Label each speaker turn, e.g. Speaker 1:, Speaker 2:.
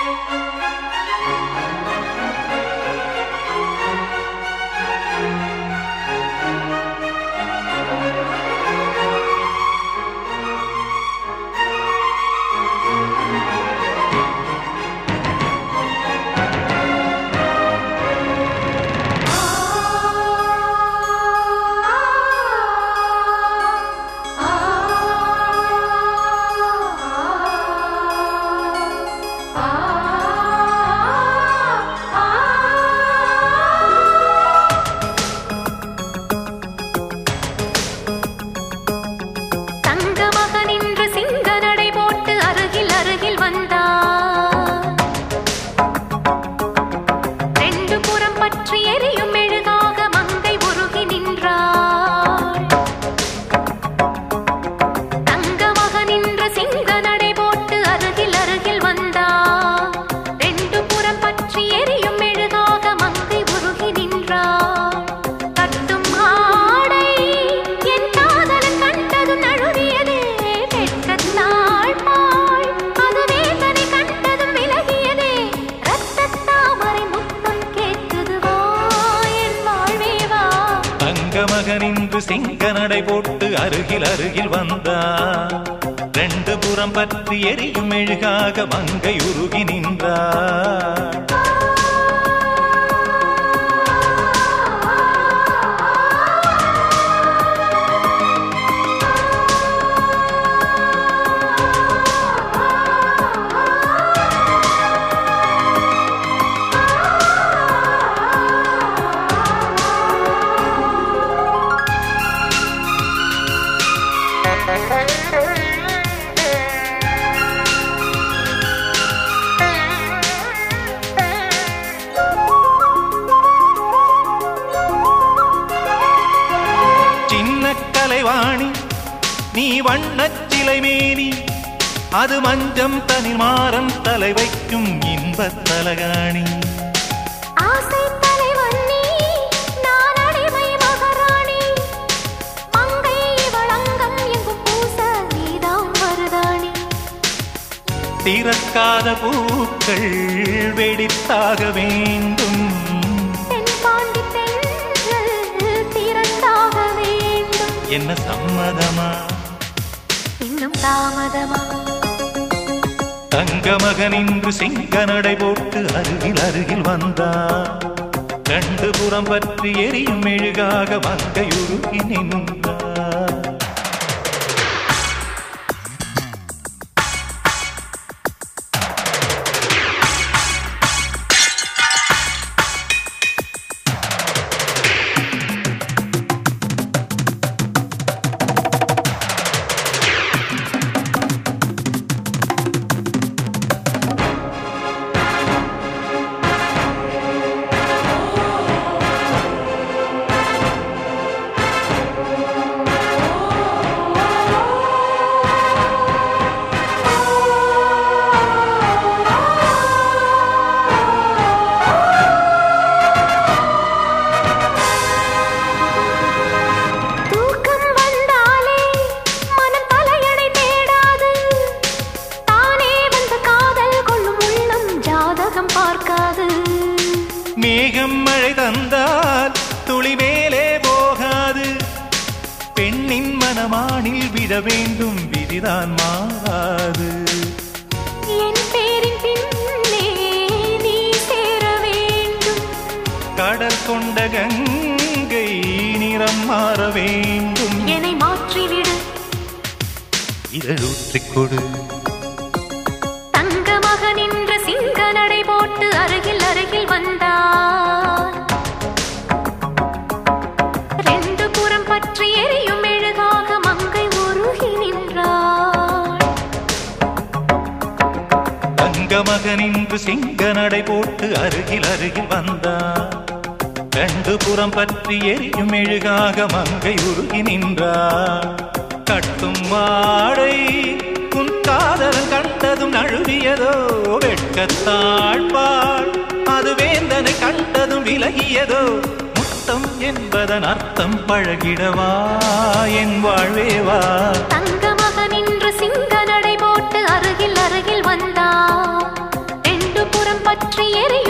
Speaker 1: தங்க மகன் இன்று சிங்க நடை போட்டு அருகில் அருகில் வந்தார் ரெண்டு புறம் பற்றி எரியும் மெழுகாக மங்கை உருகி நின்றாள் தங்க மகன் இன்று சிங்க நடை போட்டு அருகில் அருகில் வந்தார் ரெண்டு புறம் பற்றி எரியும் மெழுகாக மங்கை உருகி நின்றாள் கட்டும் ஆடை என் காதலன் கண்டதும் நழுவியதே வெட்கத்தாள் பாள் அதுவே தன்னை கண்டதும் விலகியதே ரத்தத் தாமரை முத்தம் கேட்குது வா என் வாழ்வே வா
Speaker 2: தங்க மகனின்று சிங்க நடை போட்டு அருகில் அருகில் வந்தார் ரெண்டு புறம் பற்றி எரியும் மெழுகாக மங்கை உருகி நின்றார் சின்ன கலைவாணி நீ வண்ணச் சிலை மேனி அது மஞ்சம் தனில் மாறம் தலை வைக்கும் இன்பத் தலகாணி
Speaker 1: ஆசை தலைவன் நீ நான் அடிமை மகாராணி மங்கை இவள் அங்கம் எங்கும் பூச நீதான் மருதாணி
Speaker 2: திறக்காத பூக்கள் வெடித்தாக வேண்டும்
Speaker 1: தென் பாண்டி தென்றல் திரண்டாக வேண்டும்
Speaker 2: என்ன சம்மதமா
Speaker 1: இன்னும் தாமதமா
Speaker 2: தங்க மகனின்று சிங்க நடை போட்டு அருகில் அருகில் வந்தார் ரெண்டு புறம் பற்றி எரியும் மெழுகாக மங்கையுருகி நின்றார்
Speaker 1: தூக்கம் வந்தாலே மனம் தலையணை தேடாது தானே வந்த காதல் கொள்ளும் உள்ளம் ஜாதகம் பார்க்காது
Speaker 2: மேகம் மழை தந்தால் துளி மேலே போகாது பெண்ணின் மனமானில் விட வேண்டும் விதிதான் மாறாது
Speaker 1: என் பேரின் பின்னே நீ சேர வேண்டும்
Speaker 2: கடல் கொண்ட கங்கை நிறம் மாற வேண்டும்
Speaker 1: என்னை மாற்றிவிடு
Speaker 2: இதழூற்றிக் கொடு
Speaker 1: தங்க மகன் என்ற சிங்க நடை போட்டு அருகில் அருகில் வந்தார் ரெண்டு புறம் பற்றி எரியும் மெழுகாக மங்கை உருகி நின்றாள்
Speaker 2: தங்க மகனின்று சிங்க நடை போட்டு அருகில் அருகில் வந்தார் ரெண்டு புறம் பற்றி எரியும் மெழுகாக மங்கை உருகி நின்றார் கட்டும் வாடை உன் காதலன் கண்டதும் நழுவியதோ வெட்கத்தாழ்பாள் அது வேந்தனை கண்டதும் விலகியதோ முத்தம் என்பதன் அர்த்தம் பழகிடவா என் வாழ்வேவா
Speaker 1: தங்க மகன் இன்று சிங்க நடை போட்டு அருகில் அருகில் வந்தார் ரெண்டு புறம் பற்றி எரியும்